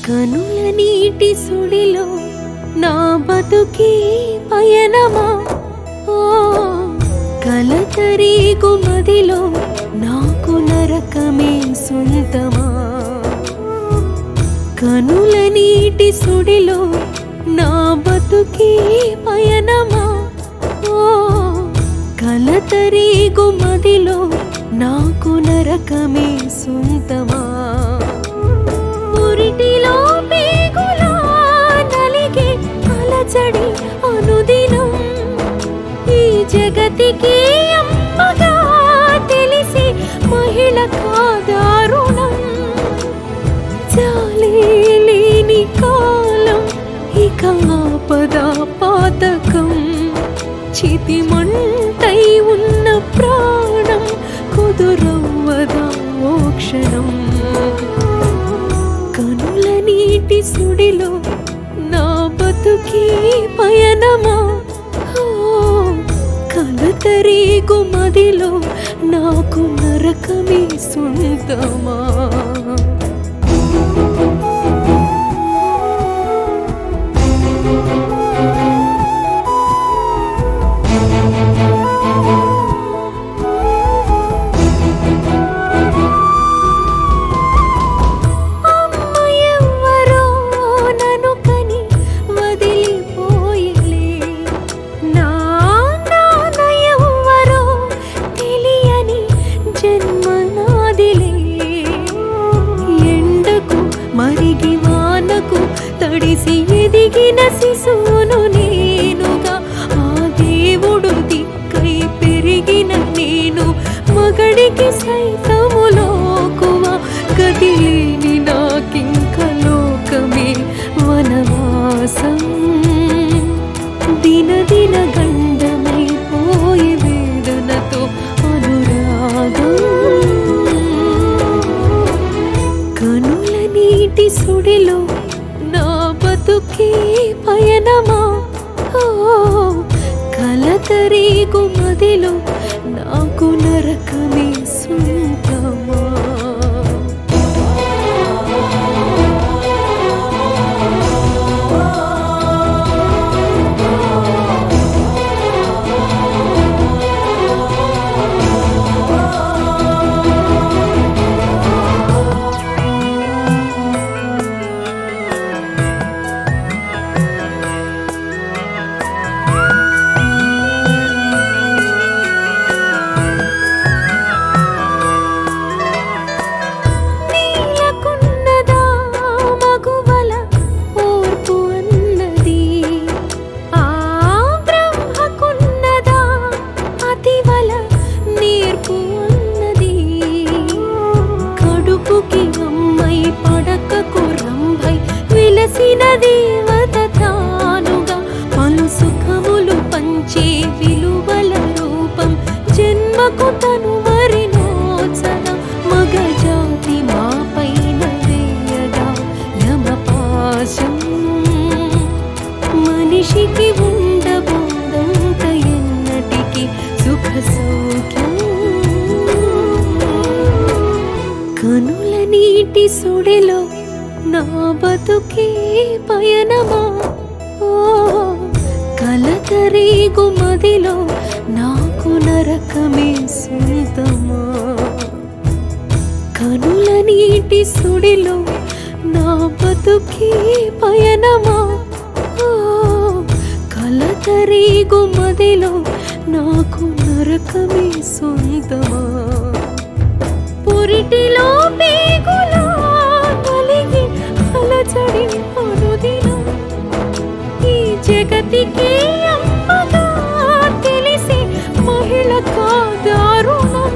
కనుల నీటి సుడిలో నా బతుకి పయనమా ఓ కలతరీగు మదిలో నాకు నరకమే సొంతమా కనుల నీటి సుడిలో నా బతుకి పయనమా ఓ కలతరీగు మదిలో నాకు నరకమే సొంతమా పురిటిలో పేగులా నలిగే అలజడి అనుదినం ఈ జగతికి అమ్మగా తెలిసి మహిళ కాదారుణం చాలే లేని కాలం ఇక ఆపద పాతకం చితి మంటై ఉన్న ప్రాణం కుదురవ్వదా ఓ క్షణం కనుల నీటి సుడిలో నా బతుకి పయనమా ఓ, కలతరీగు మదిలో నాకు నరకమే సొంతమా అమ్మ ఎవ్వరో నన్ను కని వదిలిపోయలే నా నాన్న ఎవ్వరో తెలియని జన్మ నాదిలే ఎండకు మరిగి వానకు తడిసి ఎదిగిన శిశువును నేనుగా ఆ దేవుడు దిక్కై పెరిగిన నేను మగడికి సైతము లోకువా గదిలేని నాకింక లోకమే వనవాసం దిన దిన గండమైపోయే వేదనతో అనురాగం కనుల నీటి సుడిలో నా బతుకే పయనమా ఓ కలతరీగు మదిలో నాకు నరకమే సొంతమా నీలకున్నదా మగువల ఓర్పు అన్నది ఆ బ్రహ్మకున్నదా అతివల నేర్పు అన్నది కడుపుకి అమ్మై పడకకు రంభై విలసిన దేవత తానుగా పలు సుఖములు పంచే విలువల రూపం జన్మకు తను మరినోచన మగ జాతి మా పైన వేయగా యమపాశం మనిషికి ఉండబోదంత ఎన్నటికి సుఖ సౌఖ్యం కనుల నీటి సుడిలో నా బతుకే పయనమా ఓ కలతరీగు మదిలో నాకు నరకమే సొంతమా కనుల నీటి సుడిలో నా బతుకే పయనమా ఓ కలతరీగు మదిలో నాకు నరకమే సొంతమా పురిటిలో పేగులా కలిగి అలచడి అనుదినం ఈ జగతికి అమ్మగా తెలిసి మహిళ కాదారుణం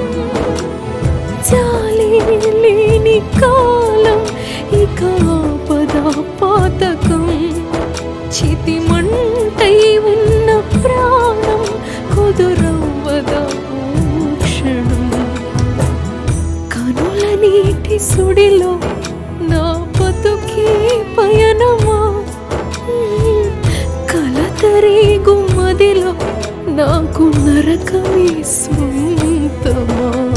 చాలే లేని కాలం ఇక ఆపద పాతకం చితి మంటై ఉన్న ప్రాణం కుదురవ్వదా ఓ క్షణం కనుల నీటి సుడిలో నా బతుకే పయనమా కలతరేగు మదిలో నాకు నరకమే సొంతమా